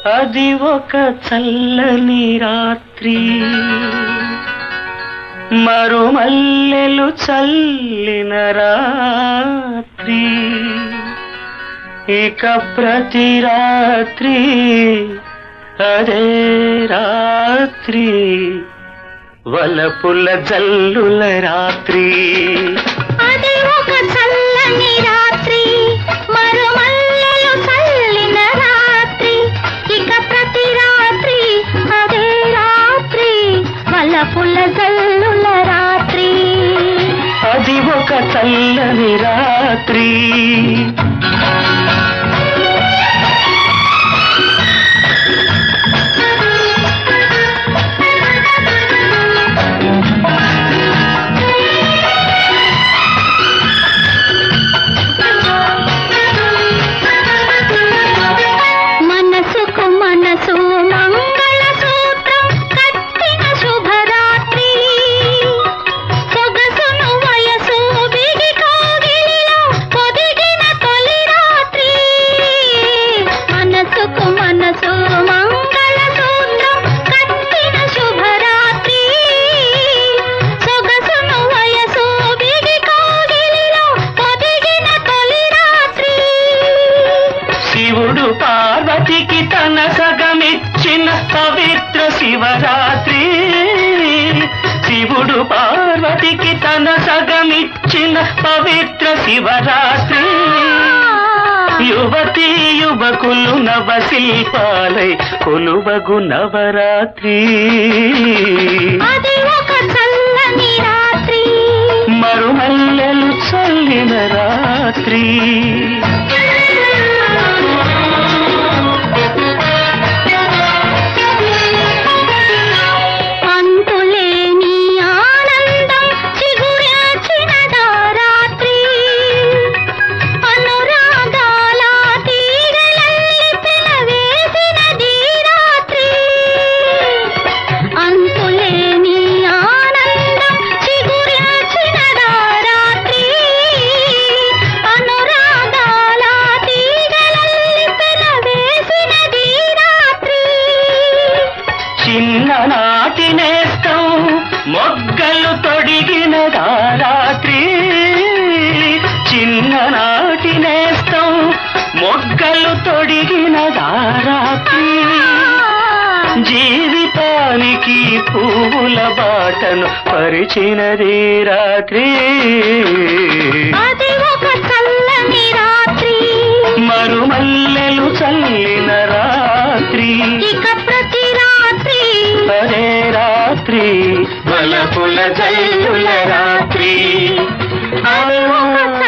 అది ఒక చల్లని రాత్రి మరుమల్లెలు చల్లిన రాత్రి ఇక ప్రతి రాత్రి అదే రాత్రి వలపుల జల్లుల రాత్రి అది ఒక చల్లని రాత్రి మరుమల్లెలు చల్లిన రాత్రి ఇక ప్రతి రాత్రి అదే రాత్రి వలపుల జల్లుల రాత్రి అది ఒక చల్లని రాత్రి మనసుకు మనసు మంగళ సూత్రం కట్టిన శుభరాత్రి సొగసును వయసు బిగి కోగిలిలో పొదిగిన తొలి రాత్రి మనసుకు మనసు మంగళ సూత్రం కట్టిన శుభరాత్రి సొగసును వయసు బిగి కోగిలిలో పొదిగిన తొలి రాత్రి శివుడు పార్వతికి తన సగమిచ్చిన పవిత్ర శివరాత్రి శివుడు పార్వతికి తన సగమిచ్చిన పవిత్ర శివరాత్రి యువతి యువకులు నవ శిల్పాలై కొలువగు నవరాత్రి అది ఒక చల్లని రాత్రి మరుమల్లెలు చల్లిన రాత్రి అంతులేని ఆనందం చిగురించినదా రాత్రి అనురాగాల తీగలల్లి పిలవేసినది రాత్రి అంతులేని ఆనందం చిగురించినదా రాత్రి అనురాగాల తీగలల్లి పిలవేసినది రాత్రి చిన్ననాటి నేస్తం మొగ్గలు తొడిగిన రాత్రి చిన్ననాటి నేస్తం మొగ్గలు తొడిగిన రాత్రి జీవితానికి పువ్వుల బాటను పరిచినది రాత్రి అది ఒక చల్లని రాత్రి మరుమల్లెలు చల్లిన రాత్రి ఇక ప్రతి రాత్రి అదే రాత్రి వలపుల జల్లుల రాత్రి అది ఒక